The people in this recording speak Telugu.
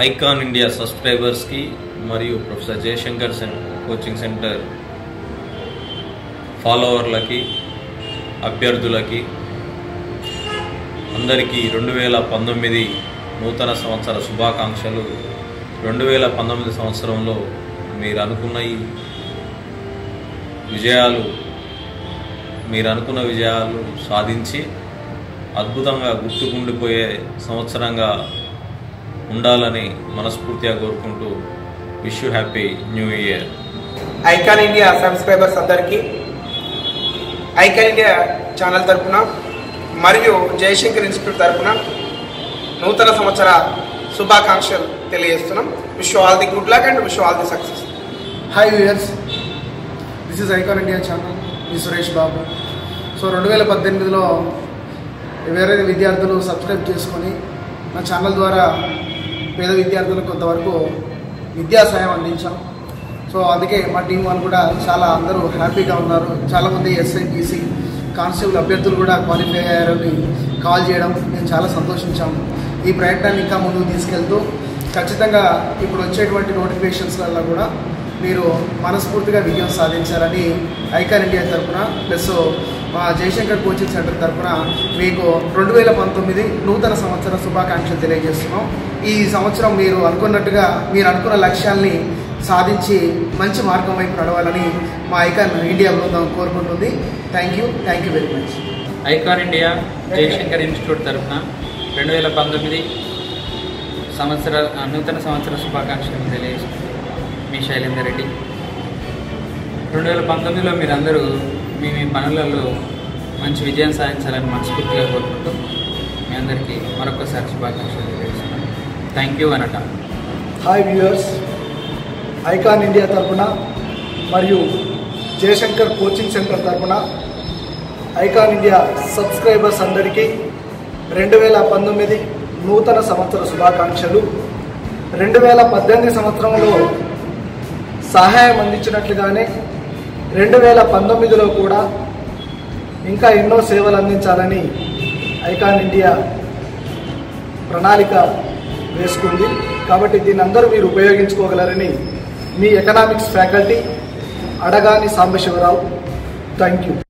ఐకాన్ ఇండియా సబ్స్క్రైబర్స్కి మరియు ప్రొఫెసర్ జయశంకర్ సెన్ కోచింగ్ సెంటర్ ఫాలోవర్లకి అభ్యర్థులకి అందరికీ రెండు వేల పంతొమ్మిది నూతన సంవత్సర శుభాకాంక్షలు రెండు వేల పంతొమ్మిది సంవత్సరంలో మీరు అనుకున్న ఈ విజయాలు మీరు అనుకున్న విజయాలు సాధించి అద్భుతంగా గుర్తుకుండిపోయే సంవత్సరంగా ఉండాలని మనస్ఫూర్తిగా కోరుకుంటూ wish you happy new year Icon India subscribers అందరికీ ఐకాన్ ఇండియా ఛానల్ తరపున మరియు జయశంకర్ ఇన్స్టిట్యూట్ తరపున నూతన సంవత్సర శుభాకాంక్షలు తెలియజేస్తున్నాం wish all the good luck and wish all the success hi viewers this is Icon India channel మీ సురేష్ బాబు సో రెండు వేల పద్దెనిమిదిలో వేరే విద్యార్థులు సబ్స్క్రైబ్ చేసుకొని నా ఛానల్ ద్వారా పేద విద్యార్థులకు కొంతవరకు విద్యా సాయం అందించాం సో అందుకే మా టీం వాళ్ళు కూడా చాలా అందరూ హ్యాపీగా ఉన్నారు చాలామంది ఎస్ఐపిసి కానిస్టేబుల్ అభ్యర్థులు కూడా క్వాలిఫై అయ్యారని కాల్ చేయడం మేము చాలా సంతోషించాము ఈ ప్రయత్నాన్ని ఇంకా ముందుకు తీసుకెళ్తూ ఖచ్చితంగా ఇప్పుడు వచ్చేటువంటి నోటిఫికేషన్స్లలో కూడా మీరు మనస్ఫూర్తిగా విజయం సాధించాలని ఐకాన్ ఇండియా తరఫున ప్లస్ మా జయశంకర్ కోచింగ్ సెంటర్ తరఫున మీకు రెండు వేల పంతొమ్మిది నూతన సంవత్సర శుభాకాంక్షలు తెలియజేస్తున్నాం ఈ సంవత్సరం మీరు అనుకున్నట్టుగా మీరు అనుకున్న లక్ష్యాల్ని సాధించి మంచి మార్గం వైపు నడవాలని మా ఐకాన్ ఇండియా బృందం కోరుకుంటుంది thank you thank you very much Icon India Jayashankar institute తరఫున రెండు వేల పంతొమ్మిది సంవత్సర నూతన సంవత్సర శుభాకాంక్షలు తెలియజేస్తున్నాను మీ శైలేందర్ రెడ్డి రెండు వేల పంతొమ్మిదిలో మీరందరూ మీ మీ పనులలో మంచి విజయం సాధించాలని మనస్ఫూర్తిగా కోరుకుంటూ మీ అందరికీ మరొకసారి శుభాకాంక్షలు తెలియజేస్తున్నాను థ్యాంక్ యూ అనట హాయ్ వ్యూయర్స్ ఐకాన్ ఇండియా తరఫున మరియు జయశంకర్ కోచింగ్ సెంటర్ తరఫున ఐకాన్ ఇండియా సబ్స్క్రైబర్స్ అందరికీ రెండు వేల పంతొమ్మిది నూతన సంవత్సర శుభాకాంక్షలు రెండు వేల పద్దెనిమిది సంవత్సరంలో సహాయం అందించినట్లుగానే రెండు వేల పంతొమ్మిదిలో కూడా ఇంకా ఎన్నో సేవలు అందించాలని ఐకాన్ ఇండియా ప్రణాళిక వేసుకుంది కాబట్టి దీన్ని అందరూ మీరు ఉపయోగించుకోగలరని మీ economics faculty Adagani Sambasivarao thank you